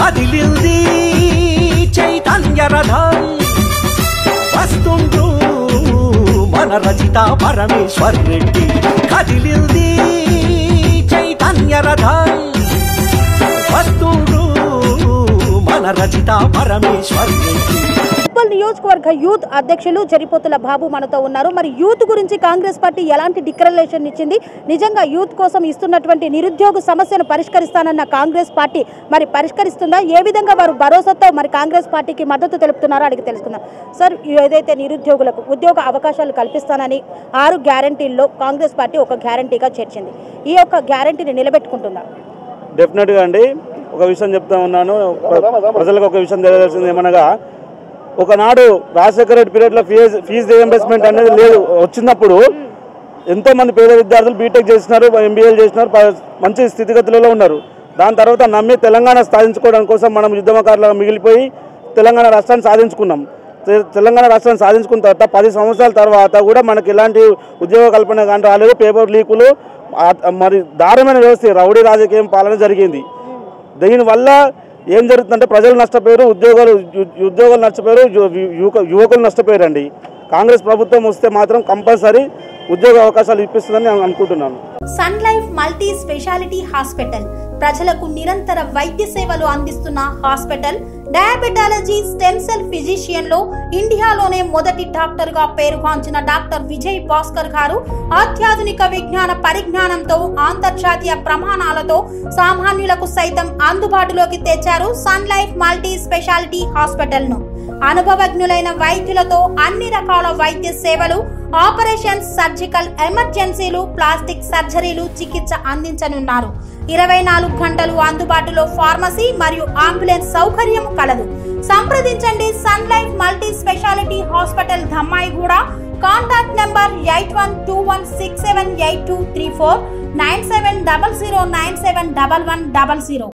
కదిలింది చైతన్య రథం వస్తుండ్రు మన రచిత పరమేశ్వర్ రెడ్డి కదిలింది చైతన్య రథం వస్తుండ్రు మన రచిత పరమేశ్వర్ రెడ్డి ఉప్పల్ నియోజకవర్గ యూత్ అధ్యక్షులు జరిపోతుల బాబు మనతో ఉన్నారు మరి యూత్ గురించి కాంగ్రెస్ పార్టీ ఎలాంటి డిక్లరేషన్ ఇచ్చింది నిజంగా యూత్ కోసం ఇస్తున్నటువంటి నిరుద్యోగ సమస్యను పరిష్కరిస్తానన్న కాంగ్రెస్ పార్టీ మరి పరిష్కరిస్తుందా ఏ విధంగా వారు భరోసాతో మరి కాంగ్రెస్ పార్టీకి మద్దతు తెలుపుతున్నారో అడిగి తెలుసుకుందాం సార్ ఏదైతే నిరుద్యోగులకు ఉద్యోగ అవకాశాలు కల్పిస్తానని ఆరు గ్యారంటీల్లో కాంగ్రెస్ పార్టీ ఒక గ్యారంటీగా చేర్చింది ఈ యొక్క గ్యారంటీని నిలబెట్టుకుంటుందా డెఫినెట్గా అండి ఒక విషయం చెప్తా ఉన్నాను ప్ర- ప్రజలకు ఒక విషయం తెలియాల్సింది ఏమనగా ఒకనాడు రాజశేఖర రెడ్డి పీరియడ్లో ఫీజు ఫీజు రియంబర్స్మెంట్ అనేది లేదు వచ్చినప్పుడు ఎంతో మంది పేద విద్యార్థులు బీటెక్ చేసినారు ఎంబీఏలు చేసినారు ప- మంచి స్థితిగతులలో ఉన్నారు దాని తర్వాత నమ్మి తెలంగాణ సాధించుకోవడం కోసం మనం యుద్ధమకారులుగా మిగిలిపోయి తెలంగాణ రాష్ట్రాన్ని సాధించుకున్నాం తె- తెలంగాణ రాష్ట్రాన్ని సాధించుకున్న తర్వాత పది సంవత్సరాల తర్వాత కూడా మనకి ఎలాంటి ఉద్యోగ కల్పన కానీ రాలేదు పేపర్ లీకులు ఆ- మరి దారుణమైన వ్యవస్థ రౌడీ రాజకీయం పాలన జరిగింది దీనివల్ల ఏం జరుగుతుందంటే ప్రజలు నష్టపోయారు ఉద్యోగాలు యు- ఉద్యోగాలు నష్టపోయారు యు- యు- యువక- యువకులు నష్టపోయారండి కాంగ్రెస్ ప్రభుత్వం వస్తే మాత్రం కంపల్సరీ ఉద్యోగ అవకాశాలు ఇప్పిస్తుందని నేను అనుకుంటున్నాను Sun Life multi speciality hospital ప్రజలకు నిరంతర వైద్య సేవలు అందిస్తున్న hospital diabetology stem cell physician లో ఇండియాలోనే మొదటి డాక్టర్ గా పేరుగాంచిన డాక్టర్ విజయ్ భాస్కర్ గారు అత్యాధునిక విజ్ఞాన పరిజ్ఞానంతో అంతర్జాతీయ ప్రమాణాలతో సామాన్యులకు సైతం అందుబాటులోకి తెచ్చారు Sun Life multi speciality hospital ను అనుభవజ్ఞులైన వైద్యులతో అన్ని రకాల వైద్య సేవలు ఆపరేషన్స్ సర్జికల్ ఎమర్జెన్సీలు ప్లాస్టిక్ సర్జరీలు చికిత్స అందించనున్నారు ఇరవై నాలుగు గంటలు అందుబాటులో ఫార్మసీ మరియు అంబులెన్స్ సౌకర్యం కలదు సంప్రదించండి Sun Life multi speciality hospital Dhammaiguda contact number eight one two one six seven eight two three four nine seven double zero nine seven double one double zero